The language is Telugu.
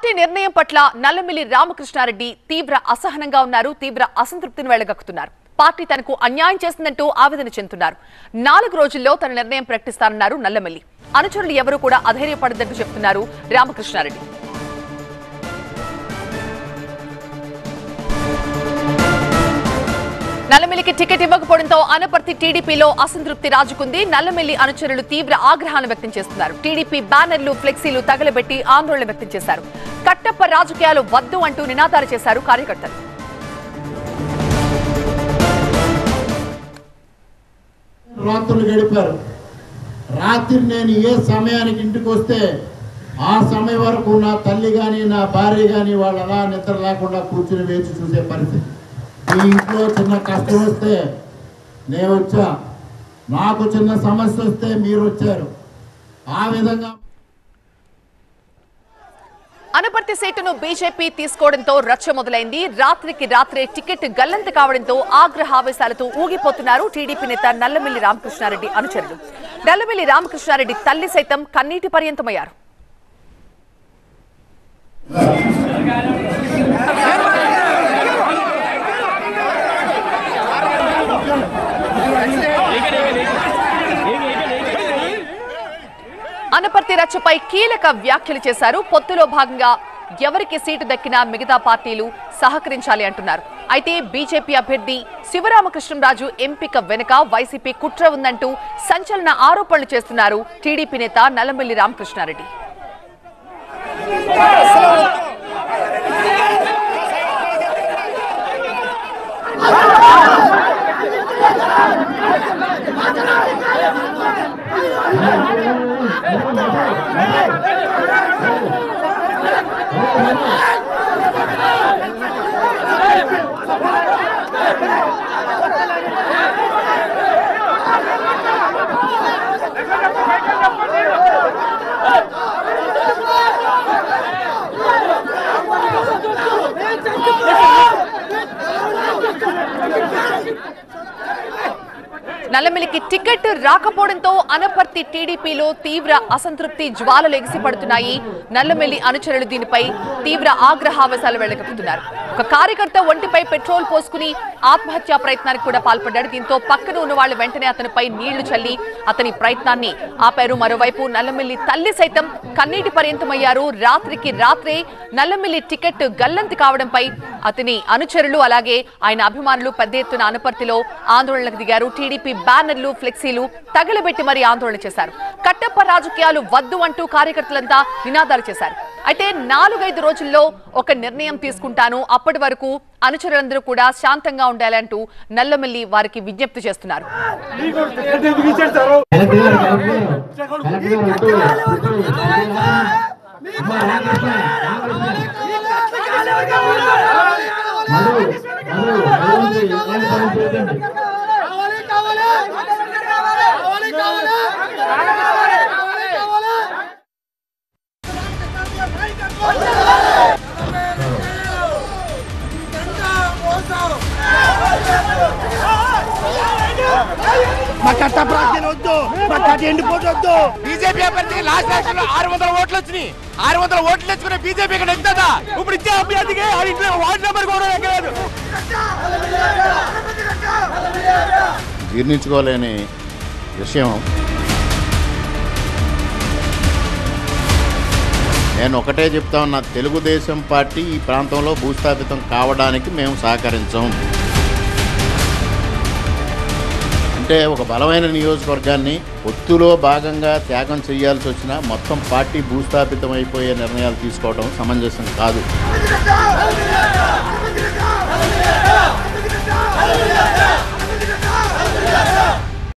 పార్టీ నిర్ణయం పట్ల నల్లమిల్లి రామకృష్ణారెడ్డి తీవ్ర అసహనంగా ఉన్నారు తీవ్ర అసంతృప్తిని వెళ్లగక్కుతున్నారు పార్టీ తనకు అన్యాయం చేసిందంటూ ఆవేదన చెందుతున్నారు నాలుగు రోజుల్లో తన నిర్ణయం ప్రకటిస్తానన్నారు నల్లమిల్లి అనుచరులు ఎవరూ కూడా అధైర్యపడదంటూ చెప్తున్నారు రామకృష్ణారెడ్డి నల్లమిల్లికి టికెట్ ఇవ్వకపోవడంతో అనపర్తి టీడీపీలో అసంతృప్తి రాజుకుంది నల్లమిల్లి అనుచరులు తీవ్ర ఆగ్రహాన్ని వ్యక్తం చేస్తున్నారు టీడీపీ బ్యానర్లు ఫ్లెక్సీలు తగలబెట్టి ఆందోళన వ్యక్తం చేశారు కట్టప్ప రాజకీయాలు వద్దు అంటూ నినాదాలు చేశారు కార్యకర్తలు రాత్రులు గడిపారు రాత్రి నేను ఏ సమయానికి ఇంటికి వస్తే ఆ సమయం వరకు నా తల్లి కానీ నా భార్య కానీ వాళ్ళు అలా నిద్ర లేకుండా కూర్చుని వేచి చూసే పరిస్థితి మీ ఇంట్లో చిన్న కష్టం వస్తే నేను వచ్చా నాకు చిన్న సమస్య వస్తే మీరు వచ్చారు ఆ విధంగా అనపర్తి సీటును బీజేపీ తీసుకోవడంతో రచ్చ మొదలైంది రాత్రికి రాత్రే టికెట్ గల్లంత కావడంతో ఆగ్రహావేశాలతో ఊగిపోతున్నారు టీడీపీ నేత నల్లమిల్లి రామకృష్ణారెడ్డి అనుచరులు నల్లమిల్లి రామకృష్ణారెడ్డి తల్లి సైతం కన్నీటి పర్యంతమయ్యారు అనపర్తి రచ్చపై కీలక వ్యాఖ్యలు చేశారు పొత్తులో భాగంగా ఎవరికి సీటు దక్కినా మిగతా పార్టీలు సహకరించాలి అంటున్నారు అయితే బీజేపీ అభ్యర్థి శివరామకృష్ణరాజు ఎంపిక వెనుక వైసీపీ కుట్ర ఉందంటూ సంచలన ఆరోపణలు చేస్తున్నారు టీడీపీ నేత నల్లమిల్లి రామకృష్ణారెడ్డి నల్లమిలికి టికెట్ రాకపోవడంతో అనపర్తి టీడీపీలో తీవ్ర అసంతృప్తి జ్వాలలు ఎగిసిపడుతున్నాయి నల్లమిల్లి అనుచరులు దీనిపై తీవ్ర ఆగ్రహావేశాలు వెళ్లగక్కుతున్నారు ఒక కార్యకర్త ఒంటిపై పెట్రోల్ పోసుకుని ఆత్మహత్యా ప్రయత్నానికి కూడా పాల్పడ్డాడు దీంతో పక్కన ఉన్న వాళ్ళు వెంటనే అతనిపై నీళ్లు చల్లి అతని ప్రయత్నాన్ని ఆపారు మరోవైపు నల్లమిల్లి తల్లి సైతం కన్నీటి పర్యంతమయ్యారు రాత్రికి రాత్రే నల్లమిల్లి టికెట్ గల్లంతి కావడంపై అతని అనుచరులు అలాగే ఆయన అభిమానులు పెద్ద ఎత్తున అనపర్తిలో ఆందోళనకు దిగారు టీడీపీ బ్యానర్లు ఫ్లెక్సీలు తగలబెట్టి మరీ ఆందోళన చేశారు కట్టప్ప రాజకీయాలు వద్దు అంటూ కార్యకర్తలంతా నినాదాలు చేశారు అయితే నాలుగైదు రోజుల్లో ఒక నిర్ణయం తీసుకుంటాను అప్పటి వరకు అనుచరులందరూ కూడా శాంతంగా ఉండాలంటూ నల్లమిల్లి వారికి విజ్ఞప్తి చేస్తున్నారు కావాలి కావాలి కావాలి కావాలి మా కట్ట ప్రార్థన వద్దు మా కట్ట ఎండిపోవద్దు బీజేపీ అభ్యర్థికి లాస్ట్ ఎలక్షన్ లో ఆరు వందల ఓట్లు వచ్చినాయి ఆరు వందల ఓట్లు తెచ్చుకునే బీజేపీ ఇక్కడ ఎంత ఇప్పుడు ఇచ్చే అభ్యర్థికి ఆ ఇంట్లో వార్డు నెంబర్ కూడా ఎక్కలేదు జీర్ణించుకోలేని విషయం నేను ఒకటే చెప్తా ఉన్నా తెలుగుదేశం పార్టీ ఈ ప్రాంతంలో భూస్థాపితం కావడానికి మేము సహకరించం అంటే ఒక బలమైన నియోజకవర్గాన్ని ఒత్తులో భాగంగా త్యాగం చేయాల్సి వచ్చినా మొత్తం పార్టీ భూస్థాపితం అయిపోయే నిర్ణయాలు తీసుకోవడం సమంజసం కాదు